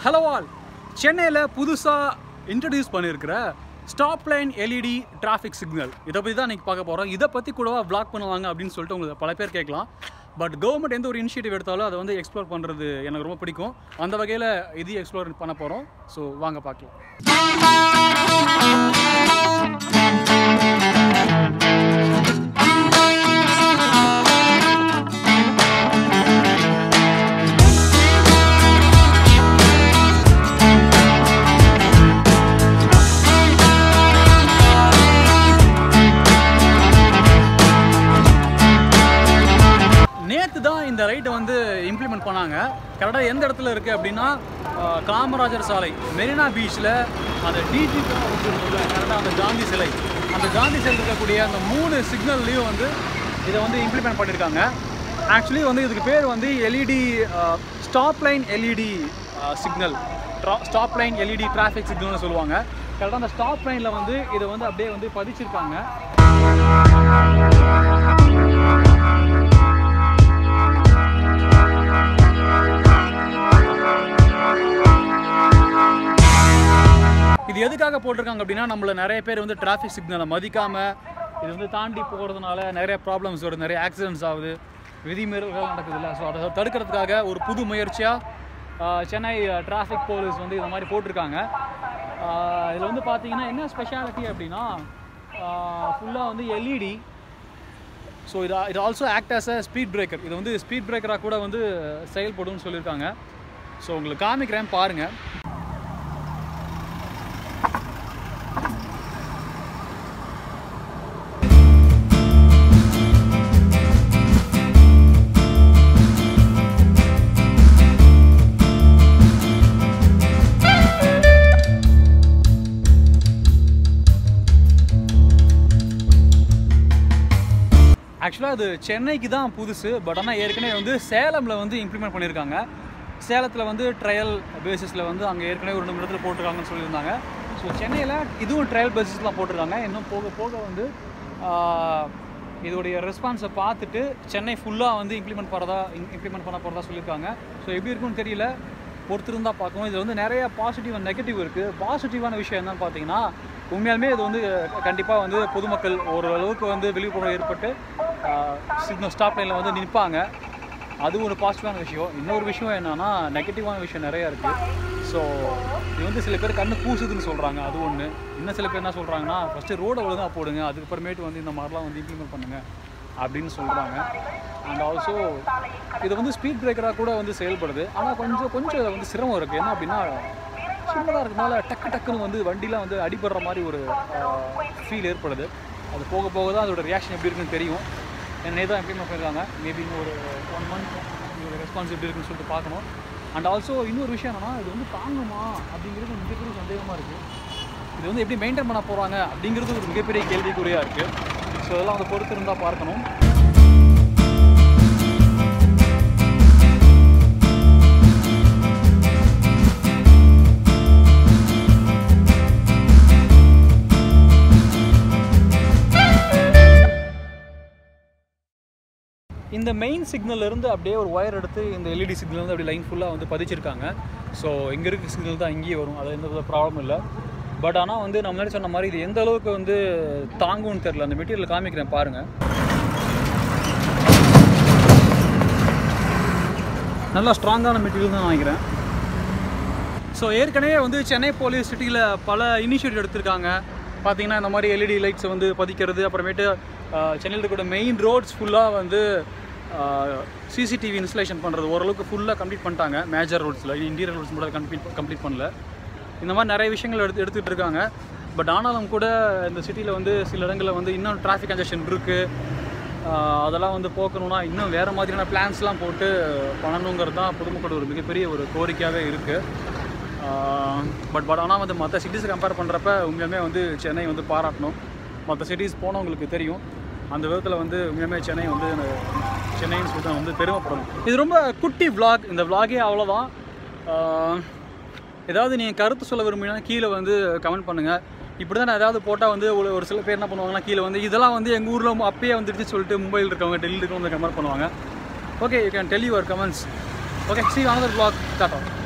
hello all சென்னையில் புதுசாக introduce பண்ணியிருக்கிற stop line LED traffic signal இதை பற்றி தான் இன்றைக்கி பார்க்க போகிறோம் இதை பற்றி கூடவா வ்ளாக் பண்ணுவாங்க அப்படின்னு சொல்லிட்டு உங்களுக்கு பல பேர் கேட்கலாம் பட் கவர்மெண்ட் எந்த ஒரு இனிஷியேட்டிவ் எடுத்தாலும் அதை வந்து எக்ஸ்ப்ளோர் பண்ணுறது எனக்கு ரொம்ப பிடிக்கும் அந்த வகையில் இதையும் எக்ஸ்ப்ளோர் பண்ண போகிறோம் ஸோ வாங்க பார்க்கலாம் நேற்று தான் இந்த ரைட்டை வந்து இம்ப்ளிமெண்ட் பண்ணாங்க கரெக்டாக எந்த இடத்துல இருக்குது அப்படின்னா ஆஹ், காமராஜர் சாலை மெரினா பீச்சில் அந்த டிஜி கரெக்டாக அந்த காந்தி சிலை அந்த காந்தி சிலை இருக்கக்கூடிய அந்த மூணு சிக்னல்லையும் வந்து இதை வந்து இம்ப்ளிமெண்ட் பண்ணியிருக்காங்க ஆக்சுவலி வந்து இதுக்கு பேர் வந்து LED stop line LED signal stop line LED traffic சிக்னல்னு சொல்லுவாங்க கரெக்டாக அந்த ஸ்டாப் லைனில் வந்து இதை வந்து அப்படியே வந்து பதிச்சிருக்காங்க இது எதுக்காக போட்டிருக்காங்க அப்படின்னா நம்மள நிறைய பேர் வந்து டிராஃபிக் சிக்னலை மதிக்காமல் இது வந்து தாண்டி போகிறதுனால நிறைய ப்ராப்ளம்ஸ் வருது நிறைய ஆக்சிடென்ட்ஸ் ஆகுது விதிமீறல்கள் நடக்குது இல்லை ஸோ அதை தடுக்கிறதுக்காக ஒரு புது முயற்சியாக சென்னை டிராஃபிக் போலீஸ் வந்து இந்த மாதிரி போட்டிருக்காங்க இதில் வந்து பார்த்தீங்கன்னா என்ன ஸ்பெஷாலிட்டி அப்படின்னா ஃபுல்லாக வந்து எல்இடி ஸோ இது இது also act as a speed breaker இது வந்து ஸ்பீட் பிரேக்கராக கூட வந்து செயல்படும்னு சொல்லியிருக்காங்க ஸோ உங்களுக்கு காமிக்கிறேன் பாருங்கள் ஆக்சுவலாக அது சென்னைக்கு தான் புதுசு பட் ஆனால் ஏற்கனவே வந்து சேலமில் வந்து இம்ப்ளிமெண்ட் பண்ணியிருக்காங்க சேலத்தில் வந்து ட்ரையல் பேசிஸில் வந்து அங்கே ஏற்கனவே ஒரு ரெண்டு மூணு இடத்துல போட்டிருக்காங்கன்னு சொல்லியிருந்தாங்க ஸோ சென்னையில் இதுவும் ட்ரையல் பேசிஸ்லாம் போட்டிருக்காங்க இன்னும் போக போக வந்து ஆஹ், இதோடைய ரெஸ்பான்ஸை பார்த்துட்டு சென்னை ஃபுல்லாக வந்து இம்ப்ளிமெண்ட் பண்ணுறதா இம்ப்ளிமெண்ட் பண்ண போகிறதா சொல்லியிருக்காங்க ஸோ எப்படி இருக்குன்னு தெரியல பொறுத்திருந்தா பார்க்கணும் இதில் வந்து நிறைய பாசிட்டிவ் அண்ட் நெகட்டிவ் இருக்குது பாசிட்டிவான விஷயம் என்னன்னு பார்த்தீங்கன்னா உண்மையாலுமே இது வந்து கண்டிப்பாக வந்து பொதுமக்கள் ஓரளவுக்கு வந்து விழிப்புணர்வு ஏற்பட்டு சிக்னல் ஸ்டாப் லைனில் வந்து நிற்பாங்க அது ஒரு பாசிட்டிவான விஷயம் இன்னொரு விஷயம் என்னன்னா நெகட்டிவான விஷயம் நிறையா இருக்குது ஸோ இது வந்து சில பேர் கண்ணு கூசுதுன்னு சொல்கிறாங்க அது ஒன்று இன்னும் சில பேர் என்ன சொல்கிறாங்கன்னா ஃபஸ்ட்டு ரோடை ஒழுங்காக போடுங்க அதுக்கப்புறமேட்டு வந்து இந்த மாதிரிலாம் வந்து இம்ப்ளிமெண்ட் பண்ணுங்கள் அப்படின்னு சொல்கிறாங்க அண்ட் ஆல்சோ இது வந்து ஸ்பீட் பிரேக்கராக கூட வந்து செயல்படுது ஆனால் கொஞ்சம் கொஞ்சம் இதுல வந்து சிரமம் இருக்குது என்ன அப்படின்னா சின்னதாக இருக்கனால டக்கு டக்குன்னு வந்து வண்டிலாம் வந்து அடிபடுற மாதிரி ஒரு ஃபீல் ஏற்படுது அது போக போக தான் அதோட ரியாக்ஷன் எப்படி இருக்குன்னு தெரியும் என்னே தான் இம்ப்ளிமெண்ட் பண்ணிருக்காங்க மேபி இன்னும் ஒரு ஒன் மந்த் இதோட ரெஸ்பான்ஸ் எப்படி இருக்குன்னு சொல்லிட்டு பார்க்கணும் அண்ட் ஆல்சோ இன்னொரு விஷயம் என்னன்னா இது வந்து தாங்குமா அப்படிங்கிறது மிகப்பெரிய சந்தேகமாக இருக்குது இது வந்து எப்படி மெயின்டைன் பண்ண போகிறாங்க அப்படிங்கிறது ஒரு மிகப்பெரிய கேள்விக்குறியாக இருக்குது ஸோ இதெல்லாம் வந்து பொறுத்து இருந்தால் பார்க்கணும் இந்த மெயின் சிக்னல்ல இருந்து அப்படியே ஒரு ஒயர் எடுத்து இந்த எல்இடி சிக்னல் வந்து அப்படியே லைன் ஃபுல்லாக வந்து பதிச்சிருக்காங்க ஸோ இங்கே இருக்க சிக்னல் தான் இங்கேயே வரும் அது எந்த வித ப்ராப்ளம் இல்லை பட் ஆனால் வந்து நம்ம முன்னாடி சொன்ன மாதிரி இது எந்த அளவுக்கு வந்து தாங்கும்னு தெரில அந்த மெட்டீரியல் காமிக்கிறேன் பாருங்கள் நல்லா ஸ்ட்ராங்கான மெட்டீரியல் தான் நினைக்கிறேன் ஸோ ஏற்கனவே வந்து சென்னை போலீஸ் சிட்டியில் பல இனிஷியேட்டிவ் எடுத்திருக்காங்க பார்த்தீங்கன்னா இந்த மாதிரி எல்இடி லைட்ஸை வந்து பதிக்கிறது அப்புறமேட்டு ஆஹ், சென்னையில் இருக்கிற மெயின் ரோட்ஸ் ஃபுல்லாக வந்து சிசிடிவி இன்ஸ்டலேஷன் பண்ணுறது ஓரளவுக்கு ஃபுல்லாக கம்ப்ளீட் பண்ணிட்டாங்க மேஜர் ரோட்ஸில் இன்டீரியர் ரோட்ஸ் மட்டும் கம்ப்ளீட் கம்ப்ளீட் பண்ணல இந்த மாதிரி நிறைய விஷயங்கள் எடுத்து எடுத்துகிட்டு இருக்காங்க பட் ஆனாலும் கூட இந்த சிட்டியில் வந்து சில இடங்களில் வந்து இன்னும் டிராஃபிக் கன்ஜெஷன் இருக்குது அதெல்லாம் வந்து போக்கணும்னா இன்னும் வேறு மாதிரியான பிளான்ஸ்லாம் போட்டு பண்ணணுங்கிறது தான் பொதுமக்களோட ஒரு மிகப்பெரிய ஒரு கோரிக்கையாகவே இருக்குது பட் பட் ஆனால் வந்து மற்ற சிட்டிஸை கம்பேர் பண்ணுறப்ப உண்மையுமே வந்து சென்னை வந்து பாராட்டணும் மற்ற சிட்டிஸ் போனவங்களுக்கு தெரியும் அந்த விதத்தில் வந்து உண்மையுமே சென்னை வந்து அந்த சென்னைன்னு சொல்லிட்டு வந்து பெருமைப்படணும் இது ரொம்ப குட்டி vlog இந்த vlog-ஏ அவ்வளோதான் ஆஹ், ஏதாவது நீங்கள் கருத்து சொல்ல விரும்பினா கீழே வந்து கமெண்ட் பண்ணுங்கள் இப்படி தான் நான் ஏதாவது போட்டால் வந்து ஒரு ஒரு சில பேர் என்ன பண்ணுவாங்கன்னா கீழே வந்து இதெல்லாம் வந்து எங்கள் ஊரில் அப்பயே வந்துடுச்சு சொல்லிட்டு மும்பையில் இருக்கவங்க டெல்லியில் இருக்கவங்க கமெண்ட் பண்ணுவாங்க okay you can tell your comments okay see another vlog tata